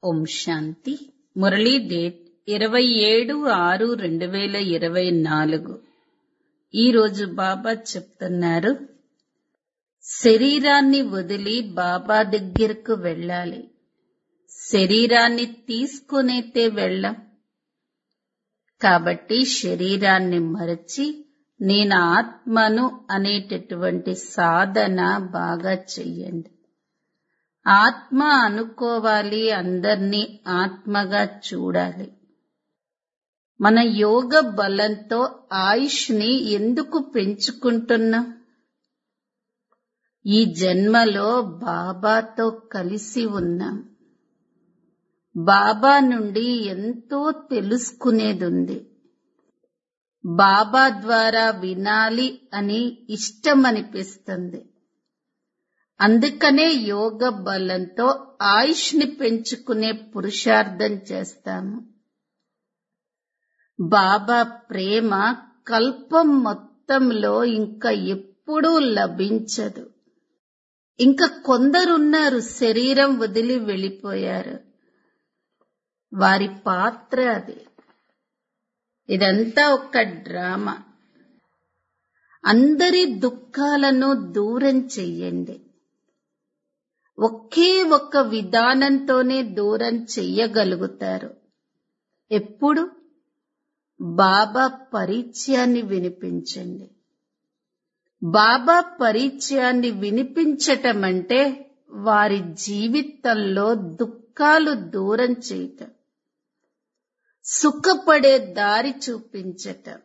ఓం శాంతి Murali date ఇరవై ఏడు ఆరు రెండు వేల ఇరవై నాలుగు ఈరోజు బాబా చెప్తున్నారు శరీరాన్ని వదిలి బాబా దగ్గరకు వెళ్ళాలి శరీరాన్ని తీసుకునైతే వెళ్ళం కాబట్టి శరీరాన్ని మరచి నేను ఆత్మను అనేటటువంటి సాధన బాగా చెయ్యండి ఆత్మ అనుకోవాలి అందర్నీ ఆత్మగా చూడాలి మన యోగ బలంతో ఆయుష్ని ఎందుకు పెంచుకుంటున్నాం ఈ జన్మలో బాబాతో కలిసి ఉన్నాం బాబా నుండి ఎంతో తెలుసుకునేదుంది బాబా ద్వారా వినాలి అని ఇష్టమనిపిస్తుంది అందుకనే యోగ బలంతో ఆయుష్ని పెంచుకునే పురుషార్థం చేస్తాము బాబా ప్రేమ కల్పం మొత్తంలో ఇంకా ఎప్పుడూ లభించదు ఇంకా కొందరున్నారు శరీరం వదిలి వెళ్ళిపోయారు వారి పాత్ర అది ఇదంతా ఒక డ్రామా అందరి దుఃఖాలను దూరం చెయ్యండి ఒకే ఒక్క విధానంతోనే దూరం చెయ్యగలుగుతారు ఎప్పుడు బాబా పరిచయాన్ని వినిపించండి బాబా పరిచయాన్ని వినిపించటం అంటే వారి జీవితంలో దుఃఖాలు దూరం చేయటం సుఖపడే దారి చూపించటం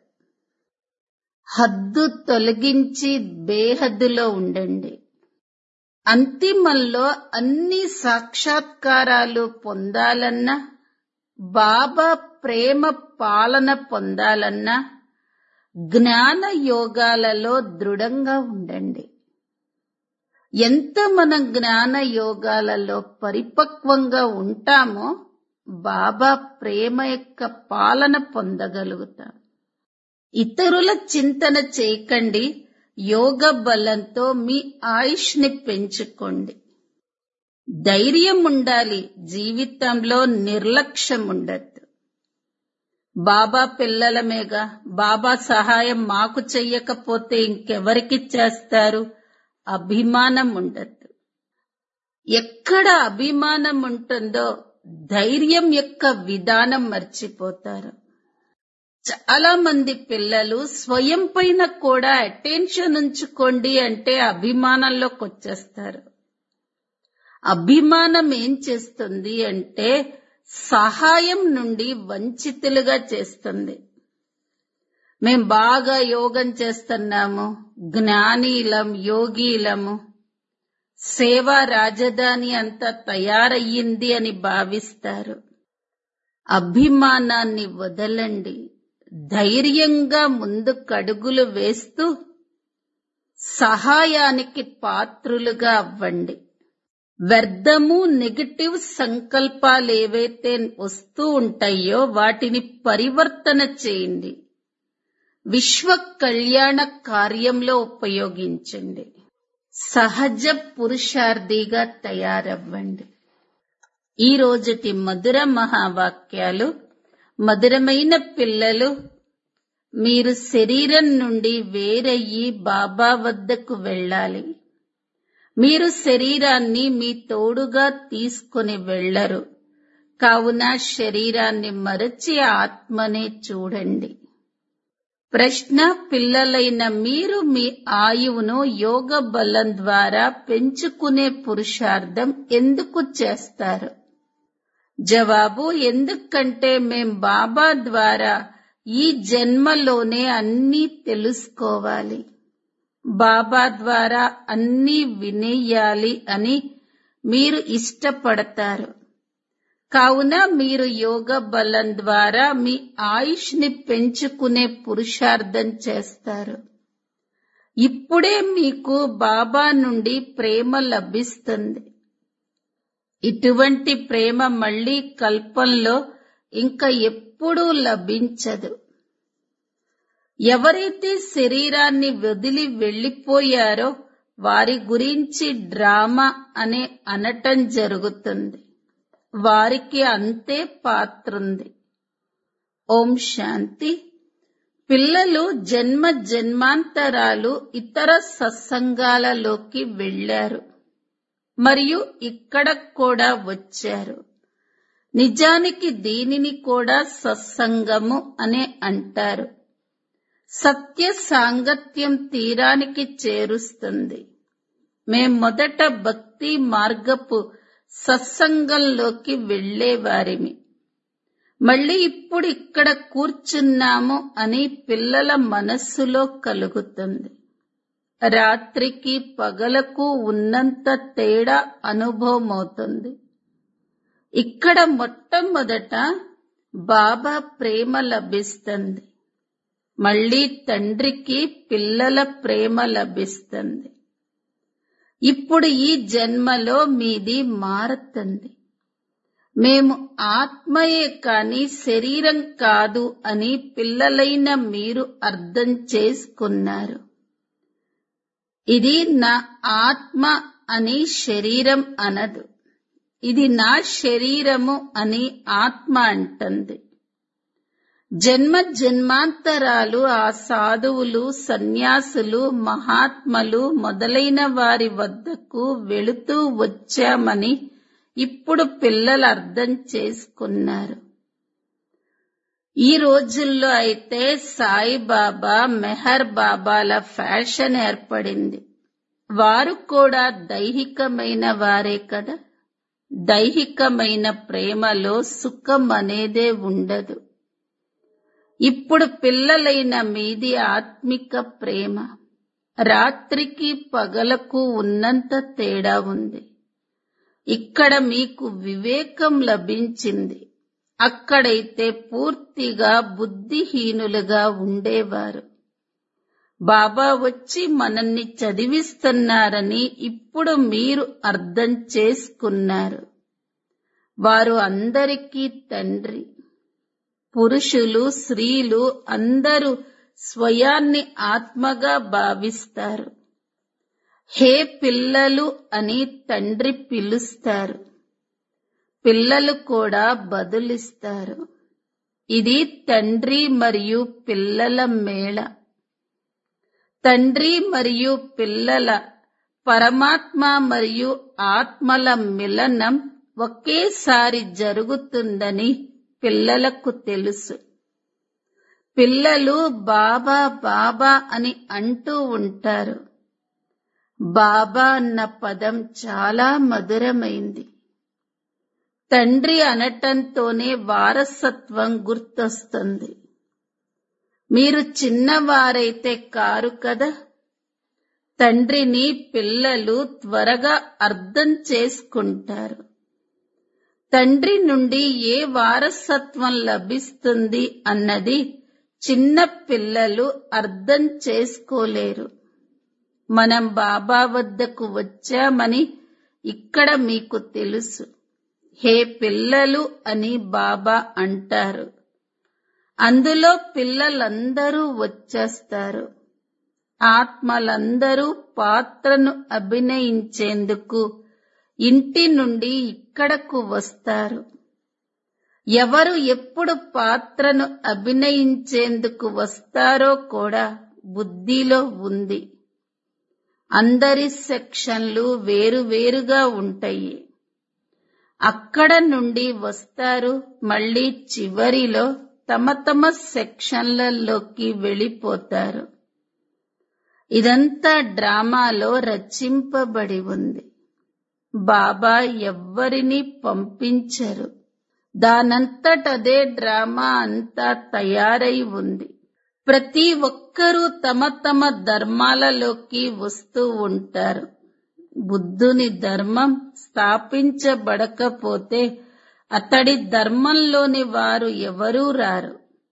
హద్దు తొలగించి బేహద్దులో ఉండండి అంతిమంలో అన్ని సాక్షాత్కారాలు పొందాలన్నా బాబా ప్రేమ పాలన పొందాలన్నా జ్ఞాన యోగాలలో దృఢంగా ఉండండి ఎంత మనం జ్ఞాన యోగాలలో పరిపక్వంగా ఉంటామో బాబా ప్రేమ యొక్క పాలన పొందగలుగుతాం ఇతరుల చింతన చేయకండి యోగ బలంతో మీ ఆయుష్ని పెంచుకోండి ధైర్యం ఉండాలి జీవితంలో నిర్లక్ష్యం ఉండద్దు బాబా పిల్లలమేగా బాబా సహాయం మాకు చెయ్యకపోతే ఇంకెవరికి చేస్తారు అభిమానం ఉండద్దు ఎక్కడ అభిమానం ఉంటుందో ధైర్యం యొక్క విధానం మర్చిపోతారు చాలా మంది పిల్లలు స్వయం పైన కూడా అటెన్షన్ ఉంచుకోండి అంటే అభిమానంలోకి వచ్చేస్తారు అభిమానం ఏం చేస్తుంది అంటే సహాయం నుండి వంచితులుగా చేస్తుంది మేం బాగా యోగం చేస్తున్నాము జ్ఞానీలం యోగీలము సేవా రాజధాని అంతా తయారయ్యింది అని భావిస్తారు అభిమానాన్ని వదలండి ధైర్యంగా ముందు కడుగులు వేస్తూ సహాయానికి పాత్రులుగా అవ్వండి వ్యర్థము నెగటివ్ సంకల్పాలు ఏవైతే వస్తూ ఉంటాయో వాటిని పరివర్తన చేయండి విశ్వ కళ్యాణ కార్యంలో ఉపయోగించండి సహజ పురుషార్థిగా తయారవ్వండి ఈ రోజుటి మధుర మహావాక్యాలు మధురమైన పిల్లలు మీరు శరీరం నుండి వేరయ్యి బాబా వద్దకు వెళ్ళాలి మీరు శరీరాన్ని మీ తోడుగా తీసుకుని వెళ్లరు కావున శరీరాన్ని మరచి ఆత్మనే చూడండి ప్రశ్న పిల్లలైన మీరు మీ ఆయువును యోగ బలం ద్వారా పెంచుకునే పురుషార్థం ఎందుకు చేస్తారు జవాబు ఎందుకంటే మేం బాబా ద్వారా ఈ జన్మలోనే అన్నీ తెలుసుకోవాలి బాబా ద్వారా అన్నీ వినేయాలి అని మీరు ఇష్టపడతారు కావున మీరు యోగ బలం ద్వారా మీ ఆయుష్ని పెంచుకునే పురుషార్థం చేస్తారు ఇప్పుడే మీకు బాబా నుండి ప్రేమ లభిస్తుంది ఇటువంటి ప్రేమ మళ్ళీ కల్పంలో ఇంకా ఎప్పుడూ లభించదు ఎవరైతే శరీరాన్ని వదిలి వెళ్లిపోయారో వారి గురించి డ్రామా అనే అనటం జరుగుతుంది వారికి అంతే పాత్రుంది ఓం శాంతి పిల్లలు జన్మ జన్మాంతరాలు ఇతర సత్సంగాలలోకి వెళ్ళారు మరియు ఇక్కడ కూడా వచ్చారు నిజానికి దీనిని కూడా సత్సంగము అనే అంటారు సత్య సాంగత్యం తీరానికి చేరుస్తుంది మేం మొదట భక్తి మార్గపు సత్సంగంలోకి వెళ్లేవారిమి మళ్ళీ ఇప్పుడు ఇక్కడ కూర్చున్నాము అని పిల్లల మనస్సులో కలుగుతుంది రాత్రికి పగలకు ఉన్నంత తేడా అనుభవమవుతుంది ఇక్కడ మొట్టమొదట బాబా ప్రేమ లభిస్తుంది మళ్ళీ తండ్రికి పిల్లల ప్రేమ లభిస్తుంది ఇప్పుడు ఈ జన్మలో మీది మారుతుంది మేము ఆత్మయే కాని శరీరం కాదు అని పిల్లలైన మీరు అర్థం చేసుకున్నారు ఇది నా ఆత్మ అని శరీరం అనదు ఇది నా శరీరము అని ఆత్మ అంటుంది జన్మ జన్మాంతరాలు ఆ సాధువులు సన్యాసులు మహాత్మలు మొదలైన వారి వద్దకు వెళుతూ వచ్చామని ఇప్పుడు పిల్లలు అర్థం చేసుకున్నారు ఈ రోజుల్లో అయితే సాయిబాబా మెహర్ బాబాల ఫ్యాషన్ ఏర్పడింది వారు కూడా దైహికమైన వారే కదా దైహికమైన ప్రేమలో సుఖం అనేదే ఉండదు ఇప్పుడు పిల్లలైన మీది ఆత్మిక ప్రేమ రాత్రికి పగలకు ఉన్నంత తేడా ఉంది ఇక్కడ మీకు వివేకం లభించింది అక్కడైతే పూర్తిగా బుద్ధిహీనులుగా ఉండేవారు బాబా వచ్చి మనల్ని చదివిస్తున్నారని ఇప్పుడు మీరు అర్థం చేసుకున్నారు వారు అందరికీ తండ్రి పురుషులు స్త్రీలు అందరూ స్వయాన్ని ఆత్మగా భావిస్తారు హే పిల్లలు అని తండ్రి పిలుస్తారు పిల్లలు కూడా బదులిస్తారు ఇది తండ్రి మరియు పిల్లల మేళ తండ్రి మరియు పిల్లల పరమాత్మ మరియు ఆత్మల మిలనం ఒకేసారి జరుగుతుందని పిల్లలకు తెలుసు పిల్లలు బాబా బాబా అని అంటూ ఉంటారు బాబా అన్న పదం చాలా మధురమైంది తండ్రి అనటంతోనే వారసత్వం గుర్తొస్తుంది మీరు చిన్నవారైతే కారు కదా తండ్రిని పిల్లలు త్వరగా అర్థం చేసుకుంటారు తండ్రి నుండి ఏ వారసత్వం లభిస్తుంది అన్నది చిన్న పిల్లలు అర్థం చేసుకోలేరు మనం బాబా వద్దకు వచ్చామని ఇక్కడ మీకు తెలుసు హే పిల్లలు అని బాబా అంటారు అందులో పిల్లలందరూ వచ్చేస్తారు ఆత్మలందరూ పాత్రను అభినయించేందుకు ఇంటి నుండి ఇక్కడకు వస్తారు ఎవరు ఎప్పుడు పాత్రను అభినయించేందుకు వస్తారో కూడా బుద్ధిలో ఉంది అందరి సెక్షన్లు వేరువేరుగా ఉంటాయి అక్కడ నుండి వస్తారు మళ్ళీ చివరిలో తమ తమ సెక్షన్లలోకి వెళ్ళిపోతారు ఇదంతా డ్రామాలో రచింపబడి ఉంది బాబా ఎవ్వరిని పంపించరు దానంతటదే డ్రామా అంతా తయారై ఉంది ప్రతి ఒక్కరూ తమ తమ ధర్మాలలోకి వస్తూ ఉంటారు బుద్ధుని ధర్మం స్థాపించబడకపోతే అతడి ధర్మంలోని వారు ఎవరూ రారు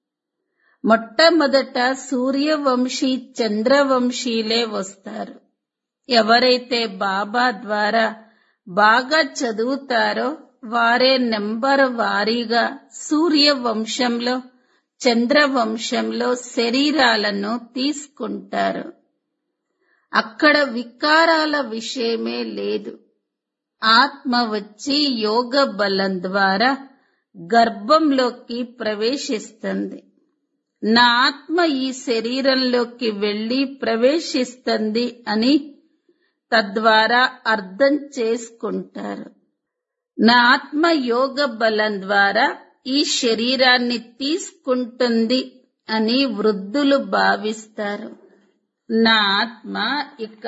మొట్టమొదట సూర్యవంశీ చంద్రవంశీలే వస్తారు ఎవరైతే బాబా ద్వారా బాగా చదువుతారో వారే నెంబర్ వారీగా సూర్యవంశంలో చంద్రవంశంలో శరీరాలను తీసుకుంటారు అక్కడ వికారాల విషయమే లేదు ఆత్మ వచ్చి యోగ బలం ద్వారా గర్భంలోకి ప్రవేశిస్తుంది నా ఆత్మ ఈ శరీరంలోకి వెళ్లి ప్రవేశిస్తుంది అని తద్వారా అర్థం చేసుకుంటారు నా ఆత్మ యోగ బలం ద్వారా ఈ శరీరాన్ని తీసుకుంటుంది అని వృద్ధులు భావిస్తారు నా ఆత్మ ఇక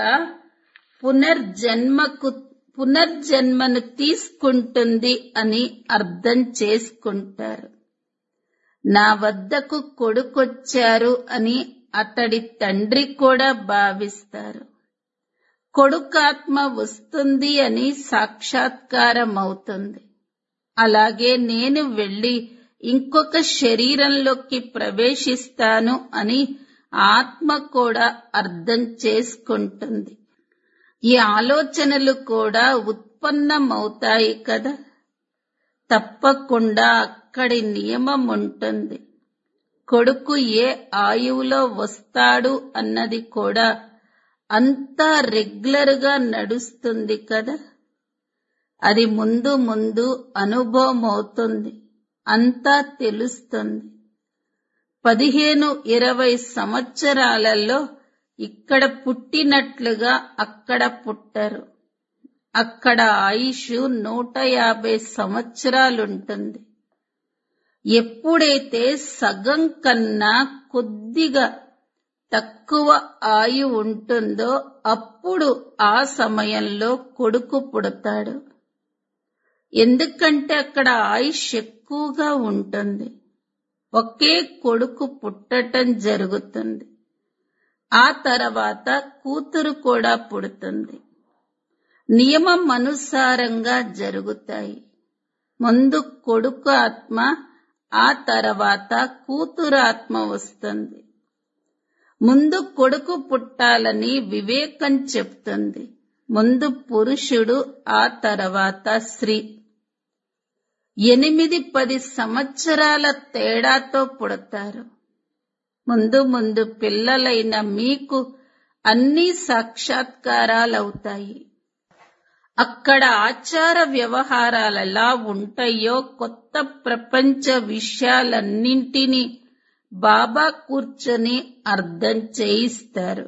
పునర్జన్మకు పునర్జన్మను తీసుకుంటుంది అని అర్థం చేసుకుంటారు నా వద్దకు కొడుకొచ్చారు అని అతడి తండ్రి కూడా భావిస్తారు కొడుకాత్మ వస్తుంది అని సాక్షాత్కారం అవుతుంది అలాగే నేను వెళ్లి ఇంకొక శరీరంలోకి ప్రవేశిస్తాను అని ఆత్మ కూడా అర్థం చేసుకుంటుంది ఈ ఆలోచనలు కూడా ఉత్పన్నమవుతాయి కదా తప్పకుండా అక్కడి నియమం ఉంటుంది కొడుకు ఏ ఆయువులో వస్తాడు అన్నది కూడా అంతా రెగ్యులర్ గా నడుస్తుంది కదా అది ముందు ముందు అనుభవం అవుతుంది అంతా తెలుస్తుంది పదిహేను ఇరవై సంవత్సరాలలో ఇక్కడ పుట్టినట్లుగా అక్కడ పుట్టరు అక్కడ ఆయుష్ నూట యాభై సంవత్సరాలుంటుంది ఎప్పుడైతే సగం కన్నా కొద్దిగా తక్కువ ఆయు ఉంటుందో అప్పుడు ఆ సమయంలో కొడుకు పుడతాడు ఎందుకంటే అక్కడ ఆయుష్ ఎక్కువగా ఉంటుంది ఒకే కొడుకు పుట్టటం జరుగుతుంది ఆ తర్వాత కూతురు కూడా పుడుతుంది నియమం అనుసారంగా జరుగుతాయి ముందు కొడుకు ఆత్మ ఆ తర్వాత కూతురు ఆత్మ వస్తుంది ముందు కొడుకు పుట్టాలని వివేకం చెప్తుంది ముందు పురుషుడు ఆ తర్వాత స్త్రీ ఎనిమిది పది సంవత్సరాల తేడాతో పుడతారు ముందు ముందు పిల్లలైన మీకు అన్ని సాక్షాత్కారాలవుతాయి అక్కడ ఆచార వ్యవహారాలు ఎలా ఉంటాయో కొత్త ప్రపంచ విషయాలన్నింటినీ బాబా కూర్చొని అర్థం చేయిస్తారు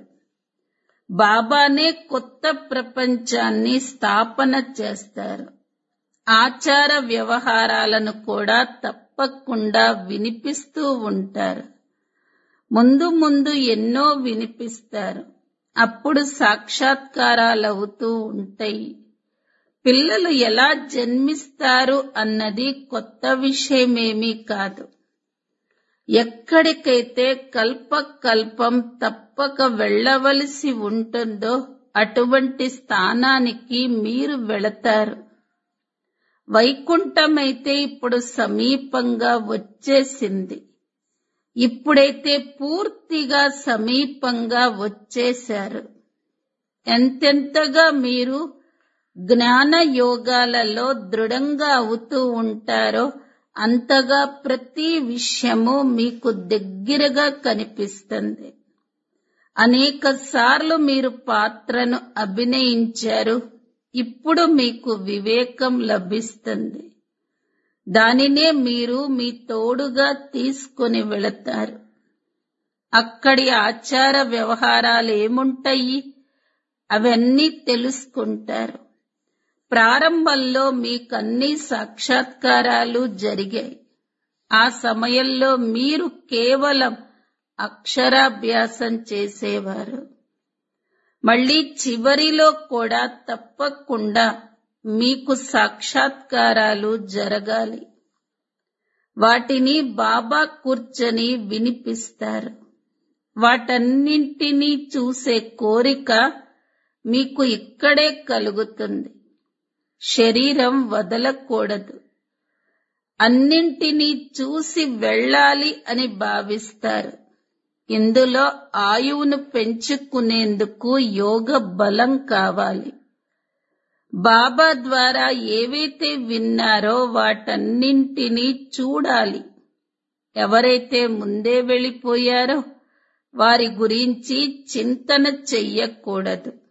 బాబానే కొత్త ప్రపంచాన్ని స్థాపన చేస్తారు ఆచార వ్యవహారాలను కూడా తప్పకుండా వినిపిస్తూ ఉంటారు ముందు ముందు ఎన్నో వినిపిస్తారు అప్పుడు సాక్షాత్కారాలవుతూ ఉంటాయి పిల్లలు ఎలా జన్మిస్తారు అన్నది కొత్త విషయమేమీ కాదు ఎక్కడికైతే కల్పకల్పం తప్పక వెళ్ళవలసి ఉంటుందో అటువంటి స్థానానికి మీరు వెళతారు వైకుంఠమైతే ఇప్పుడు సమీపంగా వచ్చేసింది ఇప్పుడైతే పూర్తిగా సమీపంగా వచ్చేశారు ఎంతెంతగా మీరు జ్ఞాన యోగాలలో దృఢంగా అవుతూ ఉంటారో అంతగా ప్రతి విషయము మీకు దగ్గరగా కనిపిస్తుంది అనేక సార్లు మీరు పాత్రను అభినయించారు ఇప్పుడు మీకు వివేకం లభిస్తుంది దానినే మీరు మీ తోడుగా తీసుకొని వెళతారు అక్కడి ఆచార వ్యవహారాలు ఏముంటాయి అవన్నీ తెలుసుకుంటారు ప్రారంభంలో మీకన్నీ సాక్షాత్కారాలు జరిగాయి ఆ సమయంలో మీరు కేవలం అక్షరాభ్యాసం చేసేవారు మళ్ళీ చివరిలో కూడా తప్పకుండా మీకు సాక్షాత్కారాలు జరగాలి వాటిని బాబా కూర్చొని వినిపిస్తారు వాటన్నింటినీ చూసే కోరిక మీకు ఇక్కడే కలుగుతుంది శరీరం వదలకూడదు అన్నింటినీ చూసి వెళ్ళాలి అని భావిస్తారు ఇందులో ఆయువును పెంచుకునేందుకు యోగ బలం కావాలి బాబా ద్వారా ఏవైతే విన్నారో వాటన్నింటినీ చూడాలి ఎవరైతే ముందే వెళ్ళిపోయారో వారి గురించి చింతన చెయ్యకూడదు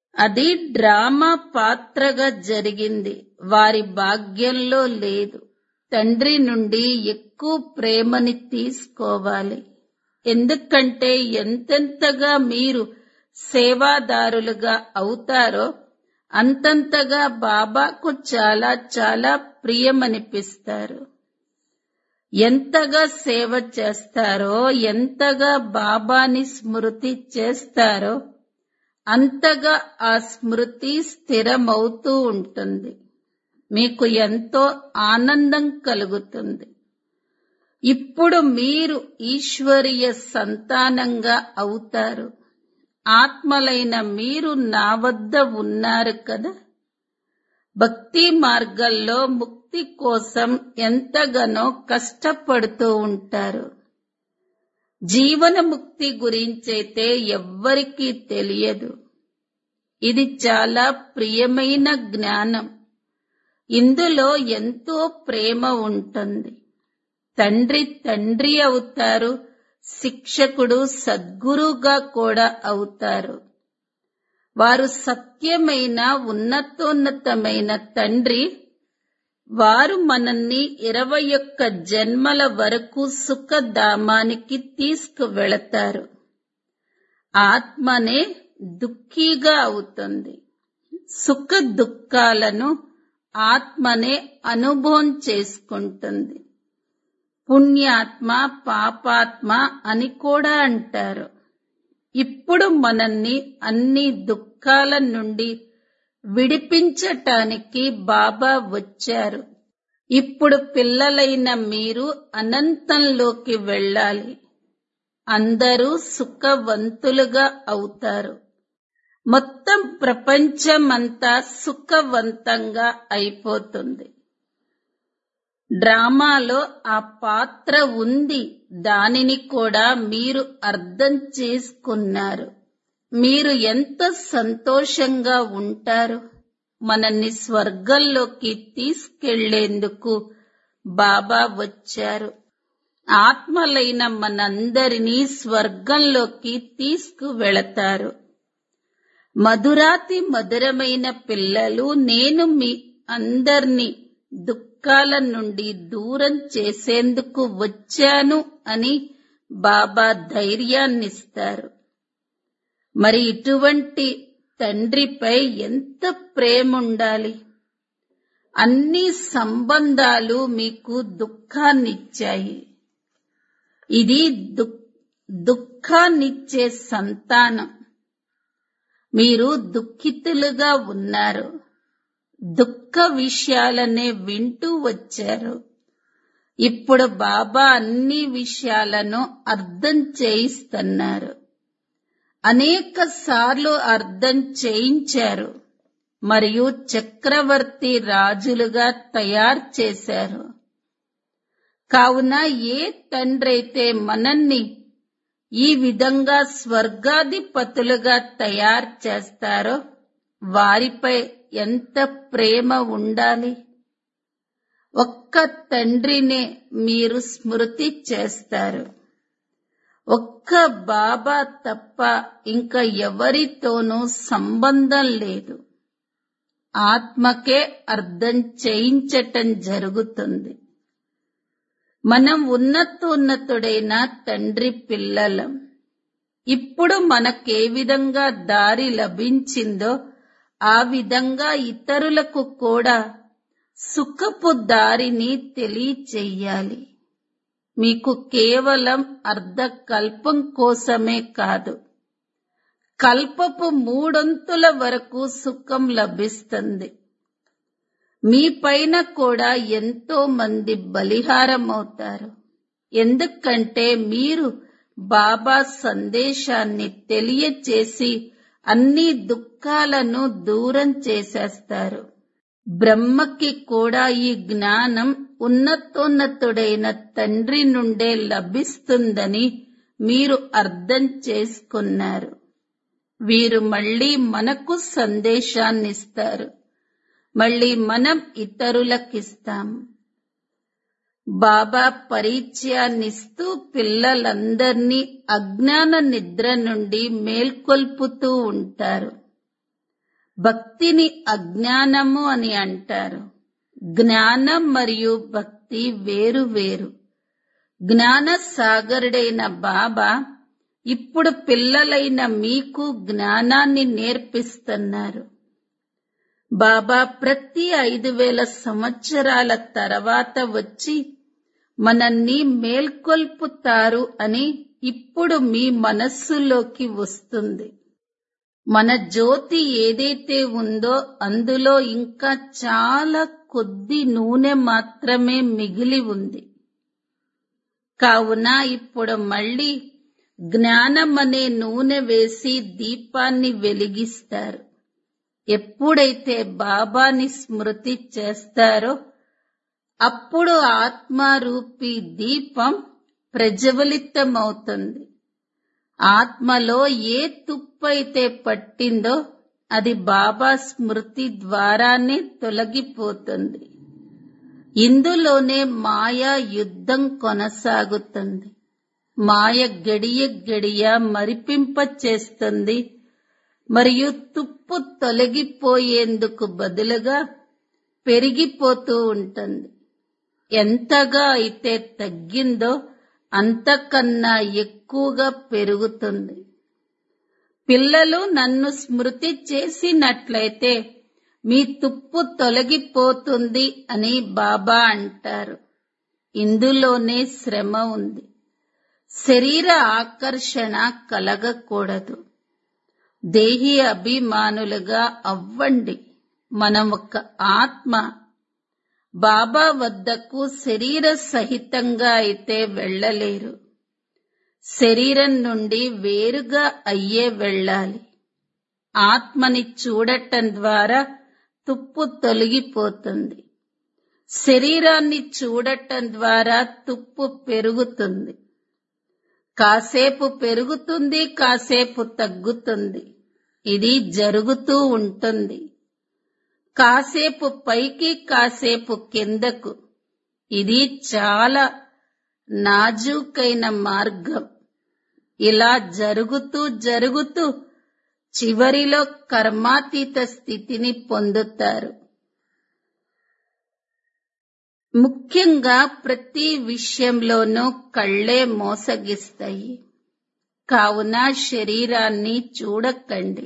అది డ్రామా పాత్రగా జరిగింది వారి భాగ్యంలో లేదు తండ్రి నుండి ఎక్కువ ప్రేమని తీసుకోవాలి ఎందుకంటే ఎంతెంతగా మీరు సేవాదారులుగా అవుతారో అంతంతగా బాబాకు చాలా చాలా ప్రియమనిపిస్తారు ఎంతగా సేవ చేస్తారో ఎంతగా బాబాని స్మృతి చేస్తారో అంతగా ఆ స్మృతి స్థిరమవుతూ ఉంటుంది మీకు ఎంతో ఆనందం కలుగుతుంది ఇప్పుడు మీరు ఈశ్వరీయ సంతానంగా అవుతారు ఆత్మలైన మీరు నా వద్ద ఉన్నారు కదా భక్తి మార్గంలో ముక్తి కోసం ఎంతగానో కష్టపడుతూ ఉంటారు జీవన ముక్తి గురించైతే ఎవ్వరికీ తెలియదు ఇది చాలా ప్రియమైన జ్ఞానం ఇందులో ఎంతో ప్రేమ ఉంటుంది తండ్రి తండ్రి అవుతారు శిక్షకుడు సద్గురుగా కూడా అవుతారు వారు సత్యమైన ఉన్నతోన్నతమైన తండ్రి వారు మనల్ని ఇరవై ఒక్క జన్మల వరకు సుఖధామానికి తీసుకువెళతారు ఆత్మనే దుఃఖీగా అవుతుంది సుఖ దుఃఖాలను ఆత్మనే అనుభవం చేసుకుంటుంది పుణ్యాత్మ పాపాత్మ అని కూడా అంటారు ఇప్పుడు మనల్ని అన్ని దుఃఖాల నుండి విడిపించటానికి బాబా వచ్చారు ఇప్పుడు పిల్లలైన మీరు అనంతంలోకి వెళ్ళాలి అందరూ సుఖవంతులుగా అవుతారు మొత్తం ప్రపంచమంతా సుఖవంతంగా అయిపోతుంది డ్రామాలో ఆ పాత్ర ఉంది దానిని కూడా మీరు అర్థం చేసుకున్నారు మీరు ఎంత సంతోషంగా ఉంటారు మనల్ని స్వర్గంలోకి తీసుకెళ్లేందుకు బాబా వచ్చారు ఆత్మలైన మనందరినీ స్వర్గంలోకి తీసుకువెళతారు మధురాతి మధురమైన పిల్లలు నేను మీ అందర్నీ దుఃఖాల నుండి దూరం చేసేందుకు వచ్చాను అని బాబా ధైర్యాన్నిస్తారు మరి ఇటువంటి తండ్రిపై ఎంత ప్రేమ ఉండాలి అన్ని సంబంధాలు మీకు దుఃఖాన్నిచ్చాయి ఇది దుఃఖాన్నిచ్చే సంతానం మీరు దుఃఖితులుగా ఉన్నారు దుఃఖ విషయాలనే వింటూ వచ్చారు ఇప్పుడు బాబా అన్ని విషయాలను అర్థం చేయిస్తున్నారు అనేక సార్లు అర్థం చేయించారు మరియు చక్రవర్తి రాజులుగా తయారు చేశారు కావున ఏ తండ్రైతే మనల్ని ఈ విధంగా స్వర్గాధిపతులుగా తయారు చేస్తారో వారిపై ఎంత ప్రేమ ఉండాలి ఒక్క తండ్రినే మీరు స్మృతి చేస్తారు ఒక్క బాబా తప్ప ఇంకా ఎవరితోనూ సంబంధం లేదు ఆత్మకే అర్థం చేయించటం జరుగుతుంది మనం ఉన్నతోన్నతుడైన తండ్రి పిల్లలం ఇప్పుడు మనకే విధంగా దారి లభించిందో ఆ విధంగా ఇతరులకు కూడా సుఖపు దారిని తెలియచెయ్యాలి మీకు కేవలం అర్ధకల్పం కోసమే కాదు కల్పపు మూడొంతుల వరకు సుఖం లభిస్తుంది మీ పైన కూడా ఎంతో మంది బలిహారమవుతారు ఎందుకంటే మీరు బాబా సందేశాన్ని తెలియచేసి అన్ని దుఃఖాలను దూరం చేసేస్తారు బ్రహ్మకి కూడా ఈ జ్ఞానం ఉన్నతోన్నతుడైన తండ్రి నుండే లభిస్తుందని మీరు అర్థం చేసుకున్నారు వీరు మళ్ళీ మనకు సందేశాన్నిస్తారు మళ్ళీ మనం ఇతరులకిస్తాం బాబా పరిచయాన్నిస్తూ పిల్లలందర్నీ అజ్ఞాన నిద్ర నుండి మేల్కొల్పుతూ ఉంటారు భక్తిని అజ్ఞానము అని అంటారు జ్ఞానం మరియు భక్తి వేరు వేరు జ్ఞాన సాగరుడైన బాబా ఇప్పుడు పిల్లలైన మీకు జ్ఞానాన్ని నేర్పిస్తున్నారు బాబా ప్రతి ఐదు వేల సంవత్సరాల తర్వాత వచ్చి మనల్ని మేల్కొల్పుతారు అని ఇప్పుడు మీ మనస్సులోకి వస్తుంది మన జ్యోతి ఏదైతే ఉందో అందులో ఇంకా చాలా కొద్ది నూనె మాత్రమే మిగిలి ఉంది కావున ఇప్పుడు మళ్ళీ జ్ఞానం అనే నూనె వేసి దీపాన్ని వెలిగిస్తారు ఎప్పుడైతే బాబాని స్మృతి చేస్తారో అప్పుడు ఆత్మారూపి దీపం ప్రజ్వలితమవుతుంది ఆత్మలో ఏ తుప్పైతే పట్టిందో అది బాబా స్మృతి ద్వారానే తొలగిపోతుంది ఇందులోనే మాయా యుద్ధం కొనసాగుతుంది మాయ గడియ గడియ మరిపింప చేస్తుంది మరియు తుప్పు తొలగిపోయేందుకు బదులుగా పెరిగిపోతూ ఉంటుంది ఎంతగా అయితే తగ్గిందో అంతకన్నా ఎక్కువగా పెరుగుతుంది పిల్లలు నన్ను స్మృతి చేసినట్లయితే మీ తుప్పు తొలగిపోతుంది అని బాబా అంటారు ఇందులోనే శ్రమ ఉంది శరీర ఆకర్షణ కలగకూడదు దేహి అభిమానులుగా అవ్వండి మనం ఒక ఆత్మ బాబా వద్దకు శరీర సహితంగా అయితే వెళ్ళలేరు శరీరం నుండి వేరుగా అయ్యే వెళ్ళాలి ఆత్మని చూడటం ద్వారా తుప్పు తొలగిపోతుంది శరీరాన్ని చూడటం ద్వారా తుప్పు పెరుగుతుంది కాసేపు పెరుగుతుంది కాసేపు తగ్గుతుంది ఇది జరుగుతూ ఉంటుంది కాసేపు పైకి కాసేపు కిందకు ఇది చాలా నాజూకైన మార్గం ఇలా జరుగుతూ జరుగుతూ చివరిలో కర్మాతీత స్థితిని పొందుతారు ముఖ్యంగా ప్రతి విషయంలోనూ కళ్ళే మోసగిస్తాయి కావున శరీరాన్ని చూడకండి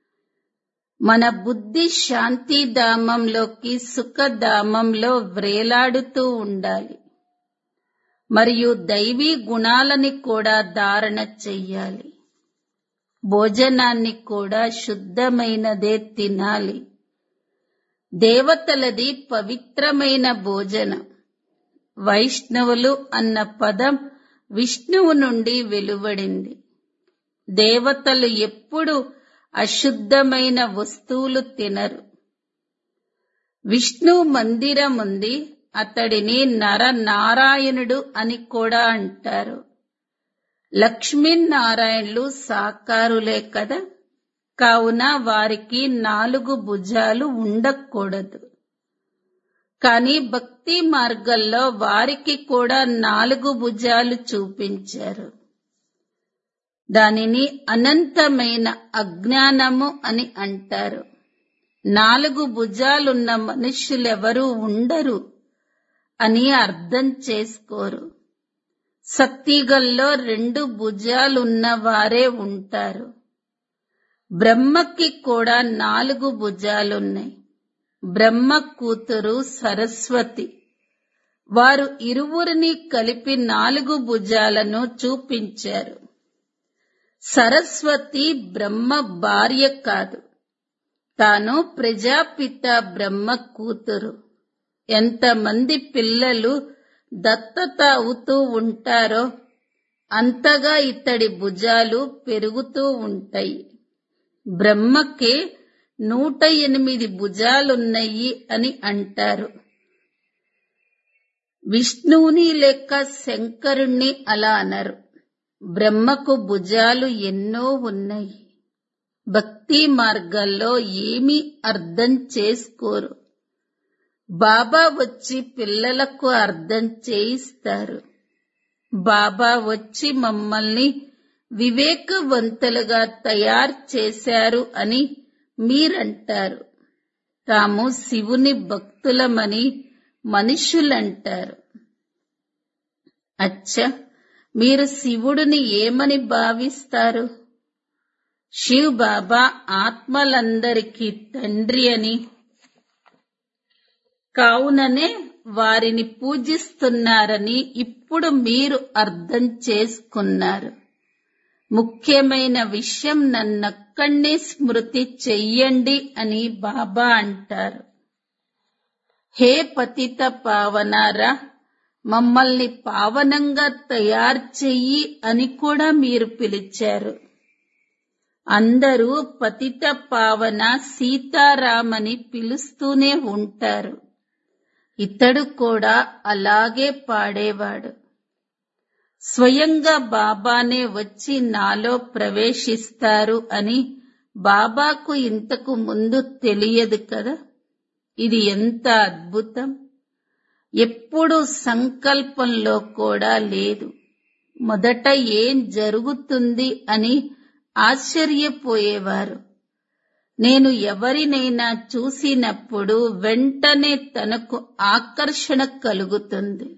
మన బుద్ధి శాంతిధామంలోకి సుఖధామంలో వ్రేలాడుతూ ఉండాలి మరియు దైవీ గుణాలని కూడా ధారణ చెయ్యాలి భోజనాన్ని కూడా శుద్ధమైనదే తినాలి దేవతలది పవిత్రమైన భోజనం వైష్ణవులు అన్న పదం విష్ణువు నుండి వెలువడింది దేవతలు ఎప్పుడు అశుద్ధమైన వస్తువులు తినరు విష్ణు మందిరం ఉంది అతడిని నర నారాయణుడు అని కూడా అంటారు లక్ష్మీనారాయణులు సాకారులే కదా కావున వారికి నాలుగు భుజాలు ఉండకూడదు కానీ భక్తి మార్గంలో వారికి కూడా నాలుగు భుజాలు చూపించారు దానిని అనంతమైన అజ్ఞానము అని అంటారు నాలుగు భుజాలున్న మనుష్యులెవరూ ఉండరు అని అర్థం చేసుకోరు సత్తిగల్లో రెండు భుజాలున్న వారే ఉంటారు బ్రహ్మకి కూడా నాలుగు భుజాలున్నాయి బ్రహ్మ కూతురు సరస్వతి వారు ఇరువురిని కలిపి నాలుగు భుజాలను చూపించారు సరస్వతి బ్రహ్మ భార్య కాదు తాను ప్రజాపిత బ్రహ్మ కూతురు ఎంతమంది పిల్లలు దత్తత అవుతూ ఉంటారో అంతగా ఇతడి భుజాలు పెరుగుతూ ఉంటాయి బ్రహ్మకే నూట ఎనిమిది భుజాలున్నాయి అని అంటారు విష్ణువుని లేక శంకరుణ్ణి అలా అనరు బ్రహ్మకు భుజాలు ఎన్నో ఉన్నాయి భక్తి మార్గాల్లో ఏమీ అర్థం చేసుకోరు బాబా వచ్చి పిల్లలకు అర్థం చేయిస్తారు బాబా వచ్చి మమ్మల్ని వివేకవంతులుగా తయారు చేశారు అని మీరంటారు తాము శివుని భక్తులమని మనుషులంటారు అచ్చ మీరు శివుడిని ఏమని భావిస్తారు శివ్ బాబా ఆత్మలందరికీ తండ్రి అని కావుననే వారిని పూజిస్తున్నారని ఇప్పుడు మీరు అర్థం చేసుకున్నారు ముఖ్యమైన విషయం నన్నక్కడే స్మృతి చెయ్యండి అని బాబా అంటారు హే పతిత పావనారా మమ్మల్ని పావనంగా తయారు చెయ్యి అని కూడా మీరు పిలిచారు అందరూ పతిత పావన సీతారామని పిలుస్తూనే ఉంటారు ఇతడు కూడా అలాగే పాడేవాడు స్వయంగా బాబానే వచ్చి నాలో ప్రవేశిస్తారు అని బాబాకు ఇంతకు ముందు తెలియదు కదా ఇది ఎంత అద్భుతం ఎప్పుడు సంకల్పంలో కూడా లేదు మొదట ఏం జరుగుతుంది అని ఆశ్చర్యపోయేవారు నేను ఎవరినైనా చూసినప్పుడు వెంటనే తనకు ఆకర్షణ కలుగుతుంది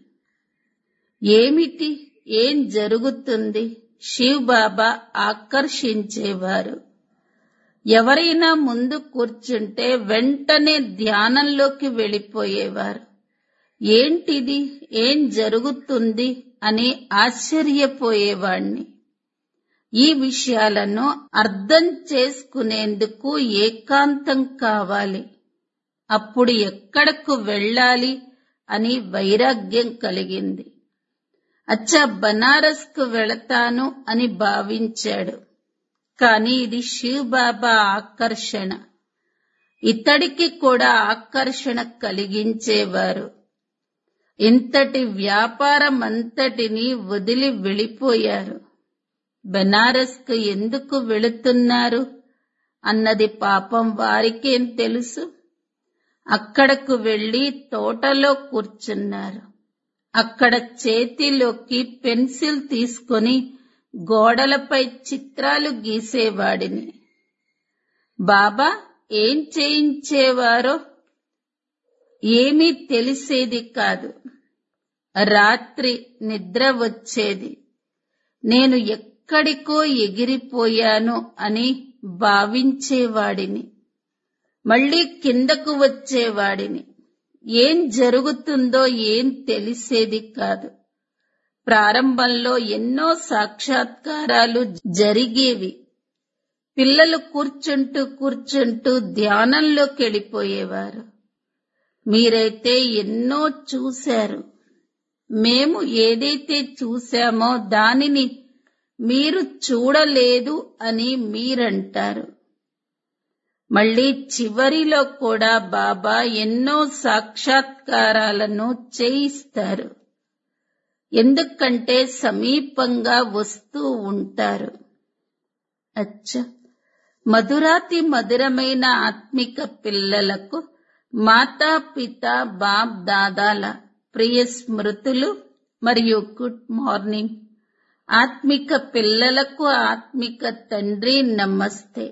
ఏమిటి ఏం జరుగుతుంది శివ్ బాబా ఆకర్షించేవారు ఎవరైనా ముందు కూర్చుంటే వెంటనే ధ్యానంలోకి వెళ్ళిపోయేవారు ఏంటిది ఏం జరుగుతుంది అని ఆశ్చర్యపోయేవాణ్ణి ఈ విషయాలను అర్థం చేసుకునేందుకు ఏకాంతం కావాలి అప్పుడు ఎక్కడకు వెళ్ళాలి అని వైరాగ్యం కలిగింది అచ్చా బనారస్ కు వెళతాను అని భావించాడు కాని ఇది శివ్ బాబా ఆకర్షణ ఇతడికి కూడా ఆకర్షణ కలిగించేవారు ఇంతటి వ్యాపారమంతటిని వదిలి వెళ్ళిపోయారు బెనారస్ కు ఎందుకు వెళుతున్నారు అన్నది పాపం వారికేం తెలుసు అక్కడకు వెళ్లి తోటలో కూర్చున్నారు అక్కడ చేతిలోకి పెన్సిల్ తీసుకొని గోడలపై చిత్రాలు గీసేవాడిని బాబా ఏం చేయించేవారో ఏమీ తెలిసేది కాదు రాత్రి నిద్ర వచ్చేది నేను ఎక్కడికో ఎగిరిపోయాను అని భావించేవాడిని మళ్ళీ కిందకు వచ్చేవాడిని ఏం జరుగుతుందో ఏం తెలిసేది కాదు ప్రారంభంలో ఎన్నో సాక్షాత్కారాలు జరిగేవి పిల్లలు కూర్చుంటూ కూర్చుంటూ ధ్యానంలోకి వెళ్ళిపోయేవారు మీరైతే ఎన్నో చూశారు మేము ఏదైతే చూశామో దానిని మీరు చూడలేదు అని మీరంటారు మళ్ళీ చివరిలో కూడా బాబా ఎన్నో సాక్షాత్కారాలను చేయిస్తారు ఎందుకంటే సమీపంగా వస్తూ ఉంటారు అచ్చ మధురాతి మధురమైన ఆత్మిక పిల్లలకు మాతా పిత బాప్ దాదాల ప్రియ స్మృతులు మరియు గుడ్ మార్నింగ్ ఆత్మిక పిల్లలకు ఆత్మిక తండ్రి నమస్తే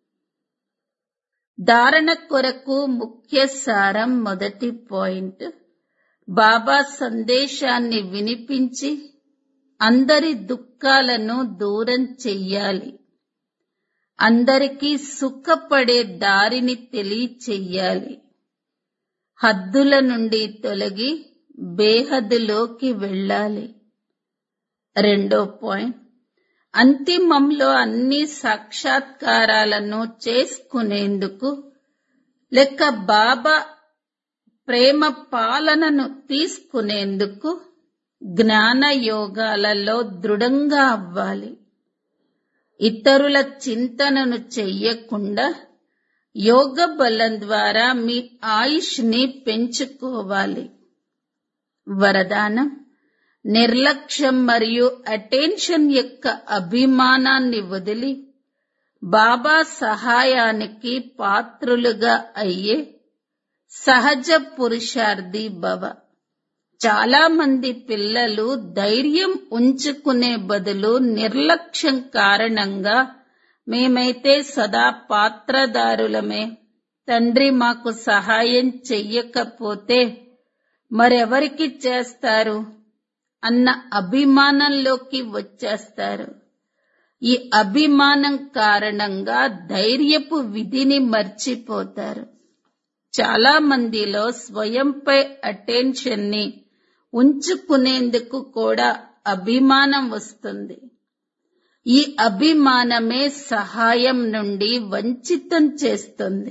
ధారణ కొరకు ముఖ్య సారం మొదటి పాయింట్ బాబా సందేశాన్ని వినిపించి అందరి దుఃఖాలను దూరం చెయ్యాలి అందరికీ సుఖపడే దారిని తెలియచెయ్యాలి హద్దుల నుండి తొలగి బేహద్దులోకి వెళ్ళాలి రెండో పాయింట్ అంతిమంలో అన్ని సాక్షాత్కారాలను చేసుకునేందుకు లెక్క బాబా ప్రేమ పాలనను తీసుకునేందుకు జ్ఞాన యోగాలలో దృఢంగా అవ్వాలి ఇతరుల చింతనను చెయ్యకుండా యోగ బలం ద్వారా మీ ఆయుష్ని పెంచుకోవాలి వరదానం నిర్లక్ష్యం మరియు అటెన్షన్ యొక్క అభిమానాన్ని వదిలి బాబా సహాయానికి పాత్రులుగా అయ్యే సహజ పురుషార్థి భవ చాలా మంది పిల్లలు ధైర్యం ఉంచుకునే బదులు నిర్లక్ష్యం కారణంగా మేమైతే సదా పాత్రదారులమే తండ్రి మాకు సహాయం చెయ్యకపోతే మరెవరికి చేస్తారు అన్న అభిమానంలోకి వచ్చేస్తారు ఈ అభిమానం కారణంగా ధైర్యపు విధిని మర్చిపోతారు చాలా మందిలో స్వయంపై అటెన్షన్ ని ఉంచుకునేందుకు కూడా అభిమానం వస్తుంది ఈ అభిమానమే సహాయం నుండి వంచితం చేస్తుంది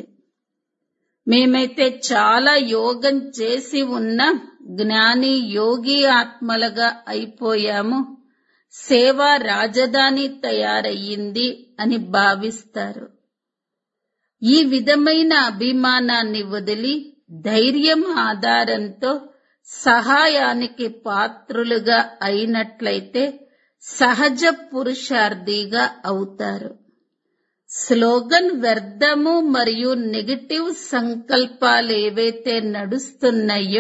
మేమైతే చాలా యోగం చేసి ఉన్న జ్ఞాని యోగి ఆత్మలుగా అయిపోయాము సేవా రాజధాని తయారయ్యింది అని భావిస్తారు ఈ విధమైన అభిమానాన్ని వదిలి ధైర్యం ఆధారంతో సహాయానికి పాత్రులుగా అయినట్లయితే సహజ పురుషార్థిగా అవుతారు స్లోగన్ వ్యర్థము మరియు నెగటివ్ సంకల్పాలు ఏవైతే నడుస్తున్నాయో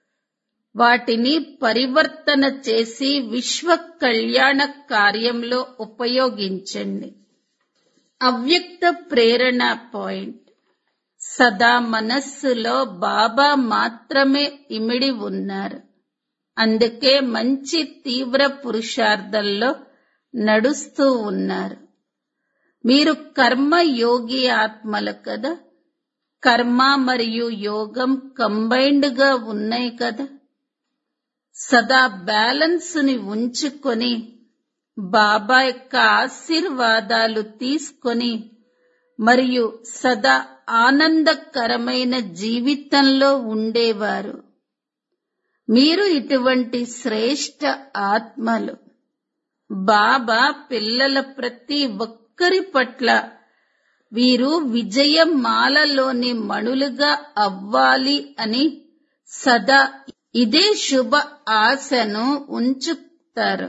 వాటిని పరివర్తన చేసి విశ్వ కళ్యాణ కార్యంలో ఉపయోగించండి అవ్యక్త ప్రేరణ పాయింట్ సదా మనస్సులో బాబా మాత్రమే ఇమిడి ఉన్నారు అందుకే మంచి తీవ్ర పురుషార్థంలో నడుస్తూ ఉన్నారు మీరు కర్మ యోగి ఆత్మలు కదా కర్మ మరియు యోగం కంబైన్డ్ గా ఉన్నాయి కదా సదా బ్యాలెన్స్ ని ఉంచుకొని బాబా యొక్క ఆశీర్వాదాలు తీసుకొని మరియు సదా ఆనందకరమైన జీవితంలో ఉండేవారు మీరు ఇటువంటి శ్రేష్ట ఆత్మలు బాబా పిల్లల ప్రతి ఒక్కరి పట్ల వీరు విజయమాలలోని మణులుగా అవ్వాలి అని సదా ఇదే శుభ ఆశను ఉంచుతారు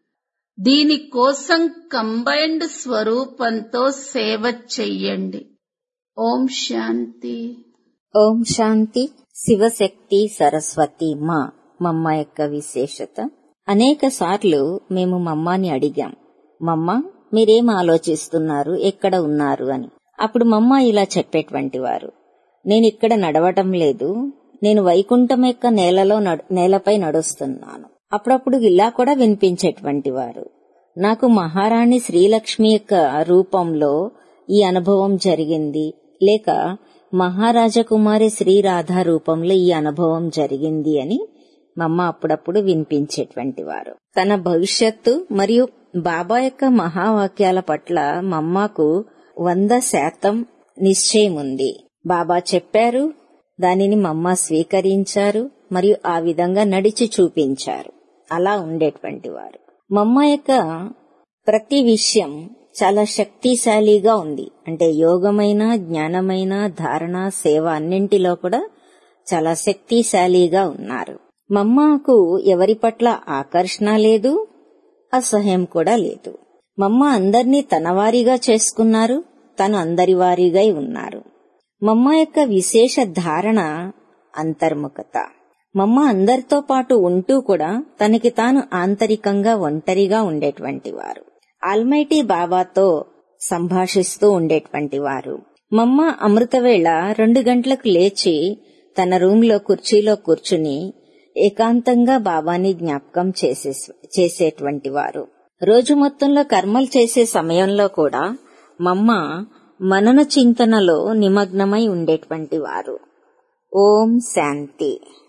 దీనికోసం కంబైన్డ్ స్వరూపంతో సేవ చెయ్యండి ఓం శాంతి ఓం శాంతి శివశక్తి సరస్వతి మా మమ్మ యొక్క విశేషత అనేక సార్లు మేము మమ్మాని అడిగాం మమ్మ మీరేం ఆలోచిస్తున్నారు ఎక్కడ ఉన్నారు అని అప్పుడు మమ్మ ఇలా చెప్పేటువంటి వారు నేను ఇక్కడ నడవటం లేదు నేను వైకుంఠం యొక్క నేలలో నడు- నేలపై నడుస్తున్నాను అప్పుడప్పుడు ఇలా కూడా వినిపించేటువంటి వారు నాకు మహారాణి శ్రీలక్ష్మి యొక్క రూపంలో ఈ అనుభవం జరిగింది లేక మహారాజకుమారి శ్రీరాధ రూపంలో ఈ అనుభవం జరిగింది అని మమ్మ అప్పుడప్పుడు వినిపించేటువంటి వారు తన భవిష్యత్తు మరియు బాబా యొక్క మహావాక్యాల పట్ల మమ్మకు వంద శాతం నిశ్చయం ఉంది బాబా చెప్పారు దానిని మమ్మ స్వీకరించారు మరియు ఆ విధంగా నడిచి చూపించారు అలా ఉండేటువంటి వారు మమ్మ యొక్క ప్రతి విషయం చాలా శక్తిశాలిగా ఉంది అంటే యోగమైన జ్ఞానమైన ధారణ సేవ అన్నింటిలో కూడా చాలా శక్తిశాలిగా ఉన్నారు మమ్మకు ఎవరి పట్ల ఆకర్షణ లేదు అసహ్యం కూడా లేదు మమ్మ అందర్నీ తనవారిగా చేసుకున్నారు తను అందరి వారిగా ఉన్నారు మమ్మ యొక్క విశేష ధారణ అంతర్ముఖత మమ్మ అందరితో పాటు ఉంటూ కూడా తనకి తాను ఆంతరికంగా ఒంటరిగా ఉండేటువంటి వారు ఆల్మైటీ బాబాతో సంభాషిస్తూ ఉండేటువంటి వారు మమ్మ అమృతవేళ రెండు గంటలకు లేచి తన రూంలో కుర్చీలో కూర్చుని ఏకాంతంగా బాబాని జ్ఞాపకం చేసే చేసేటువంటి వారు రోజు మొత్తంలో కర్మలు చేసే సమయంలో కూడా మమ్మ మనన చింతనలో నిమగ్నమై ఉండేటువంటి వారు ఓం శాంతి